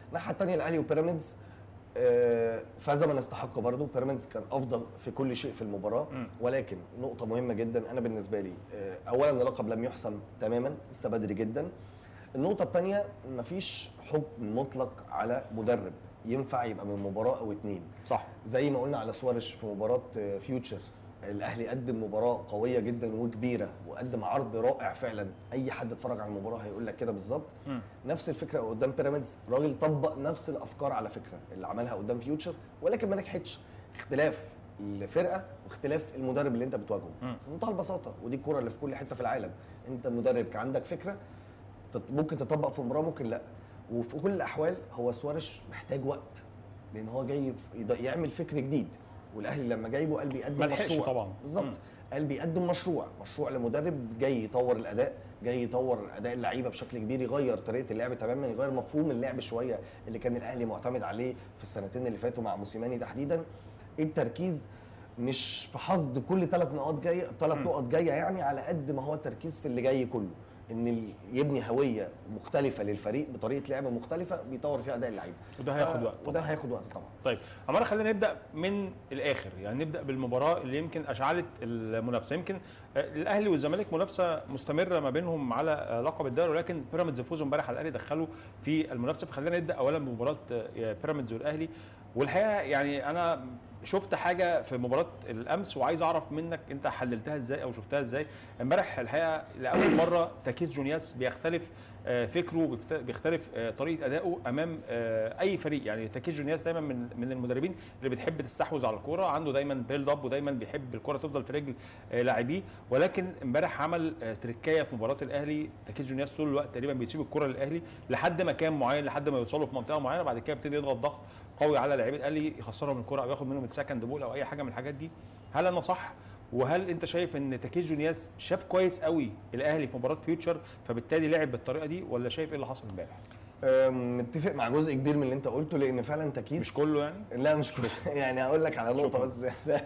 الناحيه الثانيه الاهلي وبيراميدز آه، فاز من استحق برضه بيراميدز كان افضل في كل شيء في المباراه ولكن نقطه مهمه جدا انا بالنسبه لي آه، اولا اللقب لم يحسم تماما لسه بدري جدا النقطه الثانيه مفيش حكم مطلق على مدرب ينفع يبقى من مباراه او اتنين صح زي ما قلنا على سوارش في مباراه آه، فيوتشر الاهلي قدم مباراه قويه جدا وكبيره وقدم عرض رائع فعلا اي حد اتفرج على المباراه هيقول لك كده بالظبط نفس الفكره قدام بيراميدز راجل طبق نفس الافكار على فكره اللي عملها قدام فيوتشر ولكن ما نجحتش اختلاف الفرقه واختلاف المدرب اللي انت بتواجهه بمنتهى البساطه ودي الكوره اللي في كل حته في العالم انت مدرب كان عندك فكره تط- ممكن تطبق في مباراه ممكن لا وفي كل الاحوال هو سوارش محتاج وقت لان هو جاي ف- يض- يعمل فكر جديد والاهلي لما جايبه قال بيقدم ما لحقش مشروع طبعاً. مم. بالظبط قال بيقدم مشروع مشروع لمدرب جاي يطور الاداء جاي يطور اداء اللعيبه بشكل كبير يغير طريقه اللعب تماما يغير مفهوم اللعب شويه اللي كان الاهلي معتمد عليه في السنتين اللي فاتوا مع موسيماني تحديدا التركيز مش في حصد كل ثلاث نقاط جايه ثلاث نقط جايه يعني على قد ما هو التركيز في اللي جاي كله ان ال- يبني هويه مختلفه للفريق بطريقه لعب مختلفه بيطور فيها اداء اللعيبه وده هياخد ف- وقت وده هياخد وقت طبعا طيب عمار خلينا نبدا من الاخر يعني نبدا بالمباراه اللي يمكن اشعلت المنافسه يمكن آه، الاهلي والزمالك منافسه مستمره ما بينهم على آه، لقب الدوري ولكن بيراميدز فوزوا امبارح على الاهلي دخلوا في المنافسه فخلينا نبدا اولا بمباراه آه، بيراميدز والاهلي والحقيقه يعني انا شفت حاجه في مباراه الامس وعايز اعرف منك انت حللتها ازاي او شفتها ازاي امبارح الحقيقه لاول مره تكيس جونياس بيختلف آه، فكره بيفت- بيختلف آه، طريقه ادائه امام آه، اي فريق يعني تكيس جونياس دايما من من المدربين اللي بتحب تستحوذ على الكوره عنده دايما بيلد اب ودايما بيحب الكوره تفضل في رجل آه، لاعبيه ولكن امبارح عمل آه، تركايه في مباراه الاهلي تكيس جونياس طول الوقت تقريبا بيسيب الكره للاهلي لحد مكان معين لحد ما يوصلوا في منطقه معينه بعد كده يبتدي يضغط ضغط قوي على لعيبه الاهلي يخسرهم الكره او ياخد منهم السكند بول او اي حاجه من الحاجات دي هل انا صح وهل انت شايف ان تكيس جونياس شاف كويس قوي الاهلي في مباراه فيوتشر فبالتالي لعب بالطريقه دي ولا شايف ايه اللي حصل امبارح أم، متفق مع جزء كبير من اللي انت قلته لان فعلا تكيس مش كله يعني لا مش كله يعني هقول لك على نقطه شكراً. بس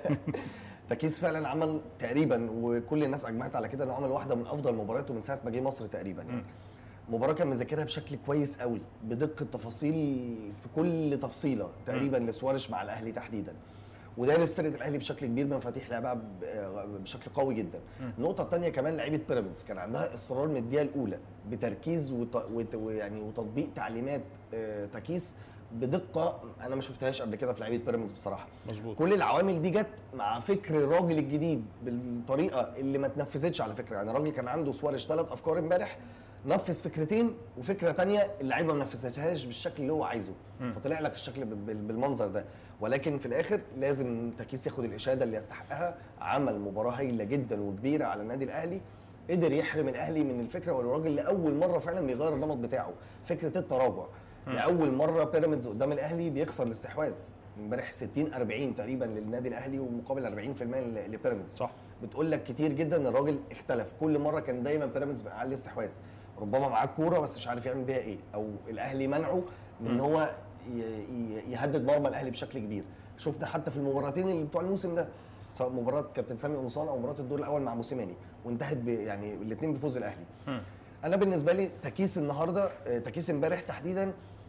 تكيس فعلا عمل تقريبا وكل الناس اجمعت على كده انه عمل واحده من افضل مبارياته من ساعه ما جه مصر تقريبا يعني مباراه كان مذاكرها بشكل كويس قوي بدقه تفاصيل في كل تفصيله تقريبا لسوارش مع الاهلي تحديدا ودارس فرقه الاهلي بشكل كبير بمفاتيح لعبها ب- بشكل قوي جدا النقطه الثانيه كمان لعيبه بيراميدز كان عندها اصرار من الدقيقه الاولى بتركيز وت... وت... ويعني وتطبيق تعليمات آه، تكيس بدقه انا ما شفتهاش قبل كده في لعيبه بيراميدز بصراحه مظبوط كل العوامل دي جت مع فكر الراجل الجديد بالطريقه اللي ما اتنفذتش على فكره يعني الراجل كان عنده سوارش ثلاث افكار امبارح نفذ فكرتين وفكره تانية اللعيبه ما نفذتهاش بالشكل اللي هو عايزه فطلع لك الشكل بال- بال- بالمنظر ده ولكن في الاخر لازم تكيس ياخد الاشاده اللي يستحقها عمل مباراه هايله جدا وكبيره على النادي الاهلي قدر يحرم الاهلي من الفكره والراجل لاول مره فعلا بيغير النمط بتاعه فكره التراجع لاول مره بيراميدز قدام الاهلي بيخسر الاستحواذ امبارح 60 40 تقريبا للنادي الاهلي ومقابل 40% ل- لبيراميدز صح بتقول لك كتير جدا ان الراجل اختلف كل مره كان دايما بيراميدز بيعلي استحواذ ربما معاه الكوره بس مش عارف يعمل بيها ايه او الاهلي منعه من ان هو ي- ي- يهدد مرمى الاهلي بشكل كبير شفنا حتى في المباراتين اللي بتوع الموسم ده سواء مباراه كابتن سامي قمصان او مباراه الدور الاول مع موسيماني وانتهت ب يعني الاثنين بفوز الاهلي انا بالنسبه لي تكيس النهارده آه، تكيس امبارح تحديدا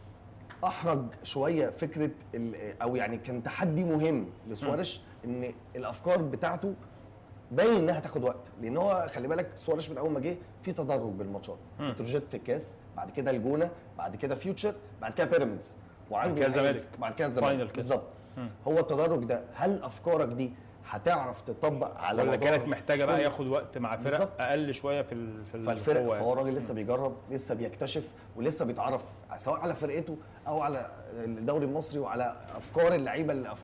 احرج شويه فكره ال- او يعني كان تحدي مهم لسوارش ان الافكار بتاعته باين انها تاخد وقت لان هو خلي بالك سوارش من اول ما جه في تدرج بالماتشات بتروجيت في الكاس بعد كده الجونه بعد كده فيوتشر بعد كده بيراميدز وعنده بعد كده الحقيقة- الزمالك. بعد كده فاينل الزمالك كده. بالظبط هو التدرج ده هل افكارك دي هتعرف تطبق على ولا مدار كانت محتاجه بقى كل- ياخد وقت مع فرق بالظبط. اقل شويه في ال- في فالفرق القوة فهو الراجل لسه بيجرب لسه بيكتشف ولسه بيتعرف سواء على فرقته او على الدوري المصري وعلى افكار اللعيبه اللي